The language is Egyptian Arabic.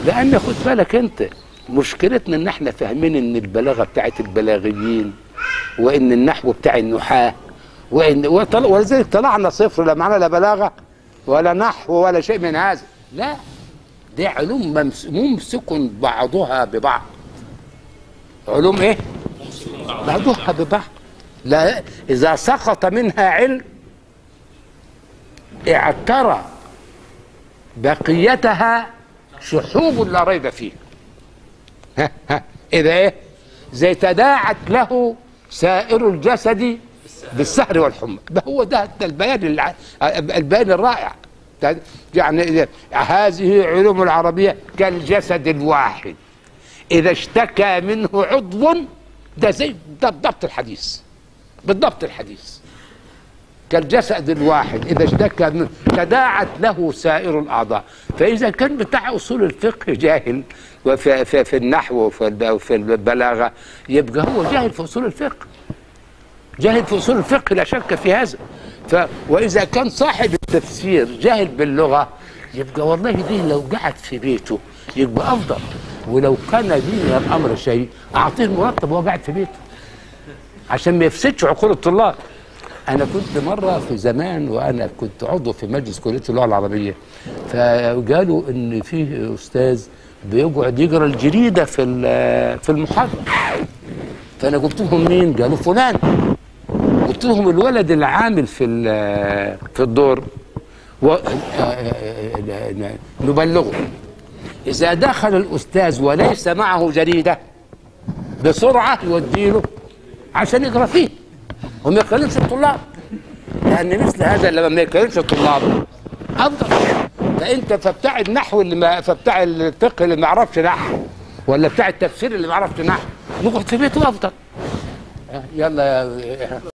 لان خد بالك انت مشكلتنا ان احنا فاهمين ان البلاغه بتاعت البلاغيين وان النحو بتاع النحاه وان وطل- ولذلك طلعنا صفر لا معنا لا بلاغه ولا نحو ولا شيء من هذا لا دي علوم ممس- ممسك بعضها ببعض علوم ايه بعضها ببعض لا اذا سقط منها علم اعترى بقيتها شحوب لا ريب فيه ها ها اذا ايه زي تداعت له سائر الجسد بالسهر والحمى ده هو ده, ده البيان الع... البيان الرائع ده يعني هذه علوم العربية كالجسد الواحد إذا اشتكى منه عضو ده زي ده بالضبط الحديث بالضبط الحديث كالجسد الواحد إذا اشتكى منه تداعت له سائر الأعضاء فإذا كان بتاع أصول الفقه جاهل وفي في, في النحو وفي الب- وفي البلاغة يبقى هو جاهل في أصول الفقه جاهل في أصول الفقه لا شك في هذا ف وإذا كان صاحب التفسير جاهل باللغة يبقى والله دي لو قعد في بيته يبقى أفضل ولو كان دي من الأمر شيء أعطيه المرتب وهو قاعد في بيته عشان ما يفسدش عقول الطلاب انا كنت مره في زمان وانا كنت عضو في مجلس كليه اللغه العربيه فقالوا ان فيه استاذ بيقعد يقرا الجريده في ال- في المحاضره فانا قلت لهم مين قالوا فلان قلت لهم الولد العامل في ال- في الدور و... نبلغه اذا دخل الاستاذ وليس معه جريده بسرعه يوديله عشان يقرا فيه وما يكلمش الطلاب لان مثل هذا لما ما يكلمش الطلاب افضل فانت فبتاع النحو اللي ما فبتاع الفقه اللي ما يعرفش نحو ولا بتاع التفسير اللي ما يعرفش نحو نقعد في بيته افضل يلا يا